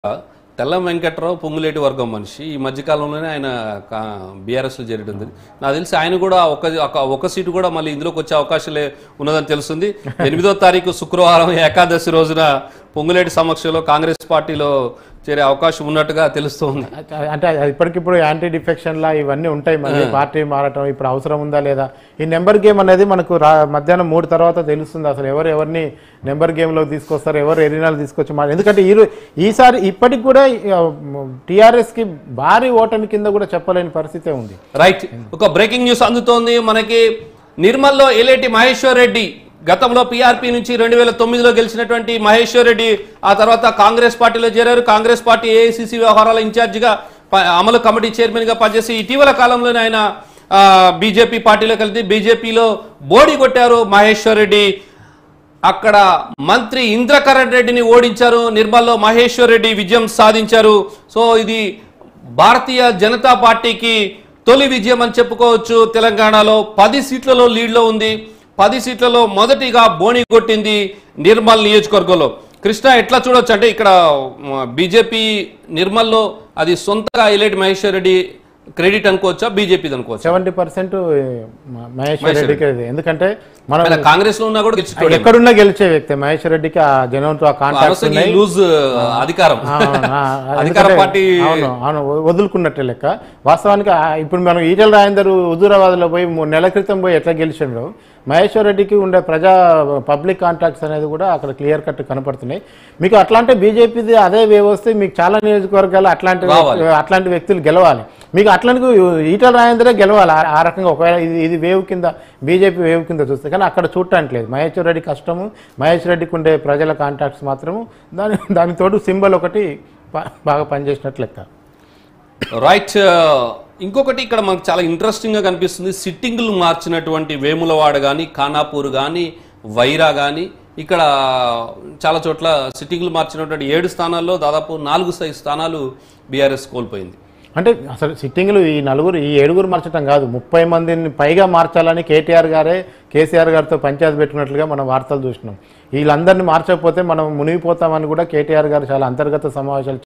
తెల్లం వెంకట్రావు పొంగులేటి వర్గం మనిషి ఈ మధ్యకాలంలోనే ఆయన బీఆర్ఎస్లో చేరడం నాకు తెలిసి ఆయన కూడా ఒక ఒక- ఒక సీటు కూడా మళ్ళీ ఇందులోకి వచ్చే అవకాశాలే ఉన్నదని తెలుస్తుంది ఎనిమిదో తారీఖు శుక్రవారం ఏకాదశి రోజున పొంగులేటి సమక్షంలో కాంగ్రెస్ పార్టీలో చేరే అవకాశం ఉన్నట్టుగా తెలుస్తోంది అంటే అది ఇప్పటికిప్పుడు యాంటీ డిఫెక్షన్ లా ఇవన్నీ ఉంటాయి మళ్ళీ పార్టీ మారటం ఇప్పుడు అవసరం ఉందా లేదా ఈ నెంబర్ గేమ్ అనేది మనకు రా మధ్యాహ్నం మూడు తర్వాత తెలుస్తుంది అసలు ఎవరు ఎవరిని నెంబర్ గేమ్లోకి తీసుకొస్తారు ఎవరు ఎరినాలు తీసుకొచ్చి మా ఎందుకంటే ఈ రో- ఈసారి ఇప్పటికి కూడా టీఆర్ఎస్కి భారీ ఓటమి కింద కూడా చెప్పలేని పరిస్థితే ఉంది రైట్ ఒక బ్రేకింగ్ న్యూస్ అందుతోంది మనకి నిర్మల్లో ఎలేటి మహేశ్వర్ రెడ్డి గతంలో పీఆర్పీ నుంచి రెండు వేల తొమ్మిదిలో గెలిచినటువంటి మహేశ్వర్ రెడ్డి ఆ తర్వాత కాంగ్రెస్ పార్టీలో చేరారు కాంగ్రెస్ పార్టీ ఏఐసిసి వ్యవహారాల ఇన్ఛార్జిగా ప- అమలు కమిటీ చైర్మన్ గా పనిచేసి ఇటీవల కాలంలోనే ఆయన బీజేపీ పార్టీలో కలిసి బీజేపీలో బోడి కొట్టారు మహేశ్వర్ రెడ్డి అక్కడ మంత్రి ఇంద్రకరణ్ రెడ్డిని ఓడించారు నిర్మల్లో మహేశ్వర్ రెడ్డి విజయం సాధించారు సో ఇది భారతీయ జనతా పార్టీకి తొలి విజయం అని చెప్పుకోవచ్చు తెలంగాణలో పది సీట్లలో లీడ్లో ఉంది పది సీట్లలో మొదటిగా బోణి కొట్టింది నిర్మల్ నియోజకవర్గంలో కృష్ణ ఎట్లా చూడొచ్చు అంటే ఇక్కడ బీజేపీ నిర్మల్లో అది సొంతగా ఎలేటి మహేశ్వర్ రెడ్డి క్రెడిట్ అనుకోవచ్చా బీజేపీ అనుకోవచ్చా సెవెంటీ పర్సెంట్ మహేశ్వర్ రెడ్డికి ఇది. ఎందుకంటే మనం ఆయన కాంగ్రెస్ లో ఉన్నా కూడా గెలిచి ఎక్కడున్నా గెలిచే వ్యక్తి మహేశ్వర్ రెడ్డికి ఆ జనంతో ఆ కాంటాక్ట్స్ ఉన్నాయి లూజ్ అధికారం ఆ, ఆ, అధికార ఎందుకంటే- పార్టీ అవును అవును వ- వదులుకున్నట్టే లెక్క వాస్తవానికి ఆ ఇప్పుడు మనం ఈటల రాజేందర్ హుజూరాబాద్లో పోయి మూడు నెలల క్రితం పోయి ఎట్లా గెలిచిండో మహేశ్వర్ రెడ్డికి ఉండే ప్రజా పబ్లిక్ కాంటాక్ట్స్ అనేది కూడా అక్కడ క్లియర్ కట్ కనపడుతున్నాయి మీకు అట్లాంటి బీజేపీది అదే వ్యవస్థ మీకు చాలా నియోజకవర్గాలు అట్లాంటి రావాలి. అట్లాంటి వ్యక్తులు గెలవాలి మీకు అట్లాంటి ఈటల రాజేందరే గెలవాలి ఆ- ఆ రకంగా ఒకవేళ ఇది ఇది వేవ్ కింద బీజేపీ వేవ్ కింద చూస్తే కానీ అక్కడ చూడటానికి లేదు మహేశ్వర్ రెడ్డి కష్టము మహేశ్వర్ రెడ్డికి ఉండే ప్రజల కాంటాక్ట్స్ మాత్రము దాని దానితోడు సింబల్ ఒకటి బా- బాగా పనిచేసినట్లు లెక్క రైట్ ఇంకొకటి ఇక్కడ మనకు చాలా ఇంట్రెస్టింగ్ గా కనిపిస్తుంది సిట్టింగ్లు మార్చినటువంటి వేములవాడ కానీ ఖానాపూర్ కానీ వైరా కానీ ఇక్కడ చాలా చోట్ల సిట్టింగ్లు మార్చినటువంటి ఏడు స్థానాల్లో దాదాపు నాలుగు సైజ్ స్థానాలు బీఆర్ఎస్ కోల్పోయింది అంటే అసలు సిట్టింగ్లు ఈ నలుగురు ఈ ఏడుగురు మార్చడం కాదు ముప్పై మందిని పైగా మార్చాలని కేటీఆర్ గారే కేసీఆర్ గారితో పంచాయతీ పెట్టుకున్నట్లుగా మనం వార్తలు చూసినాం వీళ్ళందరినీ మార్చకపోతే మనం మునిగిపోతామని కూడా కేటీఆర్ గారు చాలా అంతర్గత సమావేశాలు